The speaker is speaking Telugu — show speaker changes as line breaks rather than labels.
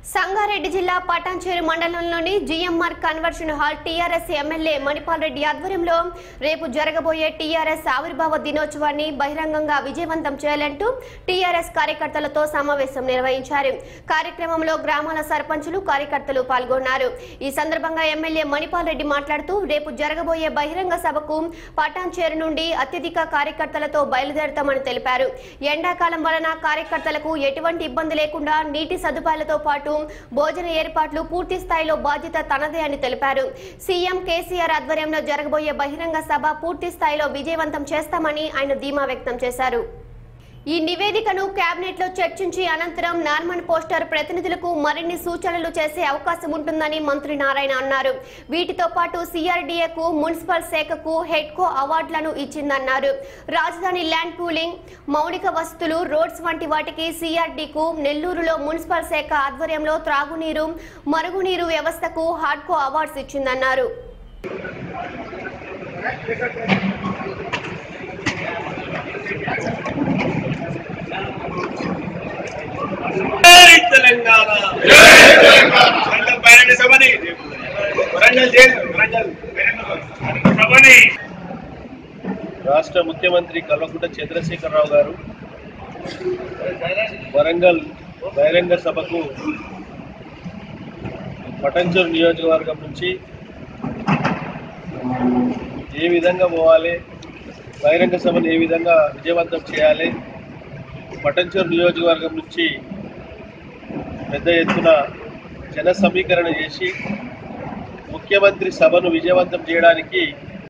సంగారెడ్డి జిల్లా పటాన్చేరు మండలంలోని GMR convention hall TRS MLA Manipal Reddy ఆధ్వర్యంలో రేపు జరగబోయే టీఆర్ఎస్ ఆవిర్భావ దినోత్సవాన్ని బహిరంగంగా విజయవంతం చేయాలంటూ టీఆర్ఎస్ కార్యకర్తలతో సమావేశం నిర్వహించారు కార్యక్రమంలో గ్రామాల సర్పంచులు కార్యకర్తలు పాల్గొన్నారు ఈ సందర్భంగా ఎమ్మెల్యే మణిపాల్ రెడ్డి మాట్లాడుతూ రేపు జరగబోయే బహిరంగ సభకు పటాన్చేరు నుండి అత్యధిక కార్యకర్తలతో బయలుదేరతామని తెలిపారు ఎండాకాలం వలన కార్యకర్తలకు ఎటువంటి ఇబ్బంది లేకుండా నీటి సదుపాయాలతో పాటు భోజన ఏర్పాట్లు పూర్తి స్థాయిలో బాధ్యత తనదే అని తెలిపారు సీఎం కేసీఆర్ ఆధ్వర్యంలో జరగబోయే బహిరంగ సభ పూర్తి స్థాయిలో విజయవంతం చేస్తామని ఆయన ధీమా వ్యక్తం చేశారు ఈ నివేదికను కేబినెట్ లో చర్చించి అనంతరం నార్మన్ పోస్టర్ ప్రతినిధులకు మరిన్ని సూచనలు చేసే అవకాశం ఉంటుందని మంత్రి నారాయణ అన్నారు వీటితో పాటు సిఆర్డీఏకు మున్సిపల్ శాఖకు హెడ్కో అవార్డులను ఇచ్చిందన్నారు రాజధాని ల్యాండ్ పూలింగ్ మౌలిక వసతులు రోడ్స్ వంటి వాటికి సిఆర్డీకు నెల్లూరులో మున్సిపల్ శాఖ ఆధ్వర్యంలో త్రాగునీరు మరుగునీరు వ్యవస్థకు హాడ్కో అవార్డ్స్ ఇచ్చిందన్నారు
జై తెలంగాణ వరంగల్ పైన సభని వరంగల్ జై వరంగల్ సభని
రాష్ట్ర ముఖ్యమంత్రి కల్వకుంట చంద్రశేఖరరావు గారు వరంగల్ బహిరంగ సభకు పటంచూరు నియోజకవర్గం నుంచి ఏ విధంగా పోవాలి బహిరంగ సభను ఏ విధంగా విజయవంతం చేయాలి పటంచూరు నియోజకవర్గం నుంచి పెద్ద ఎత్తున జన సమీకరణ చేసి ముఖ్యమంత్రి సభను విజయవంతం చేయడానికి